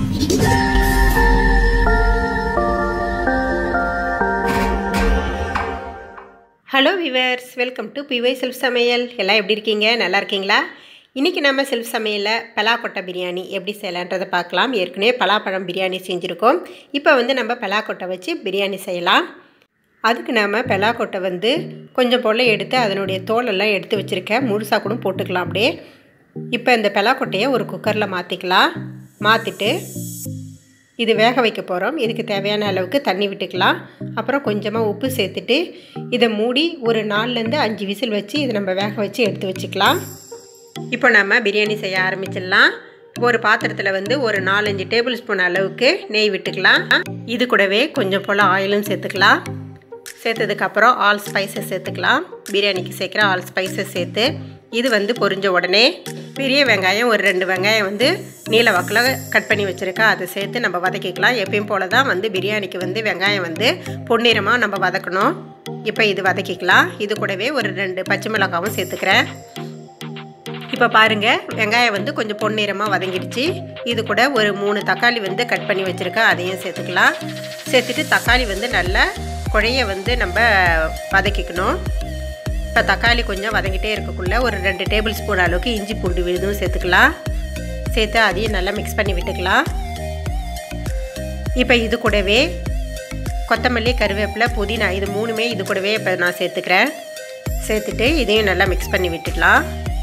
hello viewers welcome to பிவை self சமையல் எல்லாம் எப்படி இருக்கீங்க நல்லா இருக்கீங்களா இன்றைக்கி நம்ம செல்ஃப் சமையலில் பலாக்கொட்டை பிரியாணி எப்படி செய்யலான்றதை பார்க்கலாம் ஏற்கனவே பலாப்பழம் பிரியாணி செஞ்சுருக்கோம் இப்போ வந்து நம்ம பலாக்கொட்டை வச்சு பிரியாணி செய்யலாம் அதுக்கு நாம் பலாக்கொட்டை வந்து கொஞ்சம் போல் எடுத்து அதனுடைய தோலெல்லாம் எடுத்து வச்சுருக்கேன் முழுசாக கூட போட்டுக்கலாம் அப்படியே இப்போ இந்த பலாக்கொட்டையை ஒரு குக்கரில் மாற்றிக்கலாம் மாற்றிட்டு இது வேக வைக்க போகிறோம் இதுக்கு தேவையான அளவுக்கு தண்ணி விட்டுக்கலாம் அப்புறம் கொஞ்சமாக உப்பு சேர்த்துட்டு இதை மூடி ஒரு நாலுலேருந்து அஞ்சு விசில் வச்சு இதை நம்ம வேக வச்சு எடுத்து வச்சுக்கலாம் இப்போ நம்ம பிரியாணி செய்ய ஆரம்பிச்சிடலாம் ஒரு பாத்திரத்தில் வந்து ஒரு நாலஞ்சு டேபிள் ஸ்பூன் அளவுக்கு நெய் விட்டுக்கலாம் இது கூடவே கொஞ்சம் போல் ஆயிலும் சேர்த்துக்கலாம் சேர்த்ததுக்கப்புறம் ஆல் ஸ்பைசஸ் சேர்த்துக்கலாம் பிரியாணிக்கு சேர்க்குற ஆல் ஸ்பைசஸ் சேர்த்து இது வந்து பொரிஞ்ச உடனே பெரிய வெங்காயம் ஒரு ரெண்டு வெங்காயம் வந்து நீல வாக்கில் கட் பண்ணி வச்சுருக்கேன் அதை சேர்த்து நம்ம வதக்கிக்கலாம் எப்பயும் போல தான் வந்து பிரியாணிக்கு வந்து வெங்காயம் வந்து பொன்னிறமாக நம்ம வதக்கணும் இப்போ இது வதக்கிக்கலாம் இது கூடவே ஒரு ரெண்டு பச்சை மிளகாவும் சேர்த்துக்கிறேன் இப்போ பாருங்கள் வெங்காயம் வந்து கொஞ்சம் பொன்னிறமாக வதங்கிடுச்சு இது கூட ஒரு மூணு தக்காளி வந்து கட் பண்ணி வச்சுருக்கேன் அதையும் சேர்த்துக்கலாம் சேர்த்துட்டு தக்காளி வந்து நல்லா குழைய வந்து நம்ம வதக்கிக்கணும் இப்போ தக்காளி கொஞ்சம் வதங்கிட்டே இருக்கக்குள்ளே ஒரு ரெண்டு டேபிள் ஸ்பூன் அளவுக்கு இஞ்சி பூண்டு விழுதும் சேர்த்துக்கலாம் சேர்த்து அதையும் நல்லா மிக்ஸ் பண்ணி விட்டுக்கலாம் இப்போ இது கூடவே கொத்தமல்லி கருவேப்பிலை புதினா இது மூணுமே இது கூடவே இப்போ நான் சேர்த்துக்கிறேன் சேர்த்துட்டு இதையும் நல்லா மிக்ஸ் பண்ணி விட்டுக்கலாம்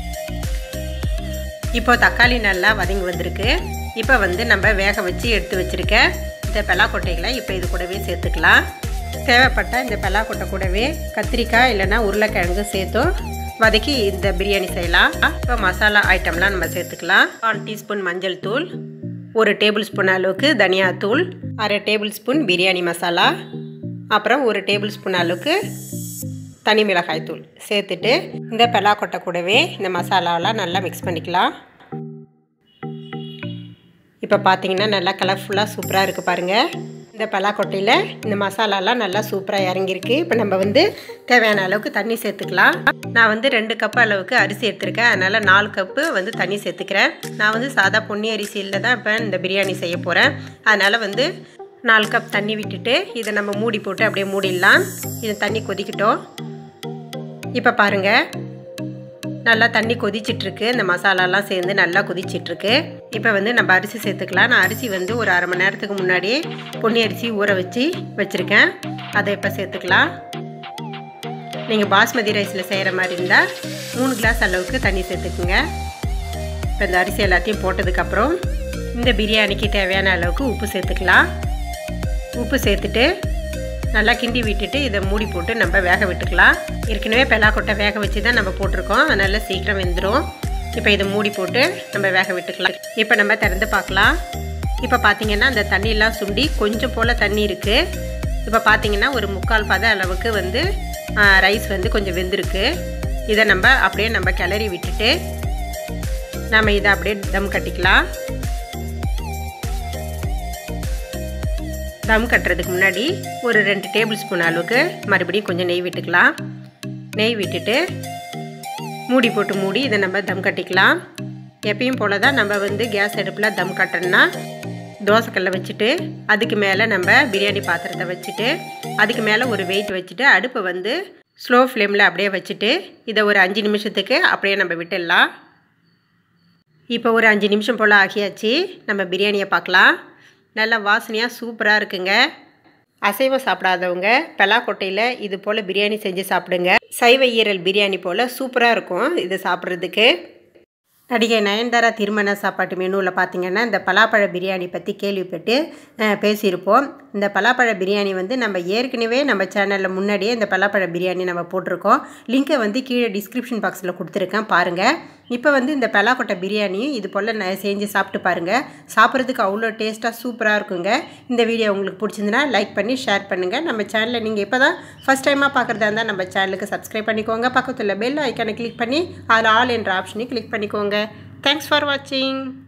இப்போ தக்காளி நல்லா வதங்கி வந்திருக்கு இப்போ வந்து நம்ம வேக வச்சு எடுத்து வச்சுருக்க இந்த பலாக்கொட்டைகளை இப்போ இது கூடவே சேர்த்துக்கலாம் தேவைப்பட்ட இந்த பலாக்கொட்டை கூடவே கத்திரிக்காய் இல்லைன்னா உருளைக்கிழங்கு சேர்த்தும் வதக்கி இந்த பிரியாணி செய்யலாம் இப்போ மசாலா ஐட்டம்லாம் நம்ம சேர்த்துக்கலாம் கால் டீஸ்பூன் மஞ்சள் தூள் ஒரு டேபிள் ஸ்பூன் அளவுக்கு தனியாத்தூள் அரை டேபிள் ஸ்பூன் பிரியாணி மசாலா அப்புறம் ஒரு டேபிள் ஸ்பூன் அளவுக்கு தனி மிளகாய் தூள் சேர்த்துட்டு இந்த பலாக்கொட்டை கூடவே இந்த மசாலாவெலாம் நல்லா மிக்ஸ் பண்ணிக்கலாம் இப்போ பார்த்தீங்கன்னா நல்லா கலர்ஃபுல்லாக சூப்பராக இருக்குது பாருங்கள் இந்த பலாக்கொட்டையில் இந்த மசாலாலாம் நல்லா சூப்பராக இறங்கியிருக்கு இப்போ நம்ம வந்து தேவையான அளவுக்கு தண்ணி சேர்த்துக்கலாம் நான் வந்து ரெண்டு கப் அளவுக்கு அரிசி எடுத்திருக்கேன் அதனால் நாலு கப்பு வந்து தண்ணி சேர்த்துக்கிறேன் நான் வந்து சாதா பொன்னி அரிசியில் தான் இப்போ இந்த பிரியாணி செய்ய போகிறேன் அதனால் வந்து நாலு கப் தண்ணி விட்டுட்டு இதை நம்ம மூடி போட்டு அப்படியே மூடிடலாம் இது தண்ணி கொதிக்கட்டும் இப்போ பாருங்கள் நல்லா தண்ணி கொதிச்சிட்ருக்கு இந்த மசாலாலாம் சேர்ந்து நல்லா கொதிச்சிட்ருக்கு இப்போ வந்து நம்ம அரிசி சேர்த்துக்கலாம் நான் அரிசி வந்து ஒரு அரை மணி நேரத்துக்கு முன்னாடியே பொன்னி அரிசி ஊற வச்சு வச்சுருக்கேன் அதை இப்போ சேர்த்துக்கலாம் நீங்கள் பாஸ்மதி ரைஸில் செய்கிற மாதிரி இருந்தால் மூணு கிளாஸ் அளவுக்கு தண்ணி சேர்த்துக்குங்க இப்போ இந்த அரிசி எல்லாத்தையும் போட்டதுக்கப்புறம் இந்த பிரியாணிக்கு தேவையான அளவுக்கு உப்பு சேர்த்துக்கலாம் உப்பு சேர்த்துட்டு நல்லா கிண்டி விட்டுட்டு இதை மூடி போட்டு நம்ம வேக விட்டுக்கலாம் ஏற்கனவே பெலாக்கொட்டை வேக வச்சு தான் நம்ம போட்டிருக்கோம் அதனால் சீக்கிரம் வெந்துடும் இப்போ இதை மூடி போட்டு நம்ம வேக விட்டுக்கலாம் இப்போ நம்ம திறந்து பார்க்கலாம் இப்போ பார்த்தீங்கன்னா அந்த தண்ணியெலாம் சுண்டி கொஞ்சம் போல் தண்ணி இருக்குது இப்போ பார்த்தீங்கன்னா ஒரு முக்கால் பத அளவுக்கு வந்து ரைஸ் வந்து கொஞ்சம் வெந்திருக்கு இதை நம்ம அப்படியே நம்ம கிளறி விட்டுட்டு நம்ம இதை அப்படியே தம் கட்டிக்கலாம் தம் கட்டுறதுக்கு முன்னாடி ஒரு ரெண்டு டேபிள் ஸ்பூன் அளவுக்கு மறுபடியும் கொஞ்சம் நெய் விட்டுக்கலாம் நெய் விட்டுட்டு மூடி போட்டு மூடி இதை நம்ம தம் கட்டிக்கலாம் எப்பயும் போல தான் நம்ம வந்து கேஸ் அடுப்பில் தம் கட்டணும்னா தோசைக்கல்ல வச்சுட்டு அதுக்கு மேலே நம்ம பிரியாணி பாத்திரத்தை வச்சுட்டு அதுக்கு மேலே ஒரு வெயிட் வச்சுட்டு அடுப்பை வந்து ஸ்லோ ஃப்ளேமில் அப்படியே வச்சுட்டு இதை ஒரு அஞ்சு நிமிஷத்துக்கு அப்படியே நம்ம விட்டுடலாம் இப்போ ஒரு அஞ்சு நிமிஷம் போல் ஆகியாச்சு நம்ம பிரியாணியை பார்க்கலாம் நல்லா வாசனையாக சூப்பராக இருக்குங்க அசைவம் சாப்பிடாதவங்க பலாக்கொட்டையில் இது போல் பிரியாணி செஞ்சு சாப்பிடுங்க சைவ ஈரல் பிரியாணி போல் சூப்பராக இருக்கும் இது சாப்பிட்றதுக்கு நடிகை நயன்தாரா திருமண சாப்பாட்டு மெனுவில் பார்த்திங்கன்னா இந்த பலாப்பழ பிரியாணி பற்றி கேள்விப்பட்டு பேசியிருப்போம் இந்த பலாப்பழ பிரியாணி வந்து நம்ம ஏற்கனவே நம்ம சேனலில் முன்னாடியே இந்த பலாப்பழ பிரியாணி நம்ம போட்டிருக்கோம் லிங்க்கை வந்து கீழே டிஸ்கிரிப்ஷன் பாக்ஸில் கொடுத்துருக்கேன் பாருங்கள் இப்போ வந்து இந்த பலாக்கொட்டை பிரியாணியும் இது போல் நான் செஞ்சு சாப்பிட்டு பாருங்கள் சாப்பிட்றதுக்கு அவ்வளோ டேஸ்ட்டாக சூப்பராக இருக்குங்க இந்த வீடியோ உங்களுக்கு பிடிச்சிருந்துன்னா லைக் பண்ணி ஷேர் பண்ணுங்கள் நம்ம சேனலில் நீங்கள் இப்போ தான் ஃபஸ்ட் டைமாக பார்க்குறதா இருந்தால் நம்ம சேனலுக்கு சப்ஸ்கிரைப் பண்ணிக்கோங்க பக்கத்தில் பெல் ஐக்கானை கிளிக் பண்ணி அதில் ஆல் என்ற ஆப்ஷனையும் கிளிக் பண்ணிக்கோங்க தேங்க்ஸ் ஃபார் வாட்சிங்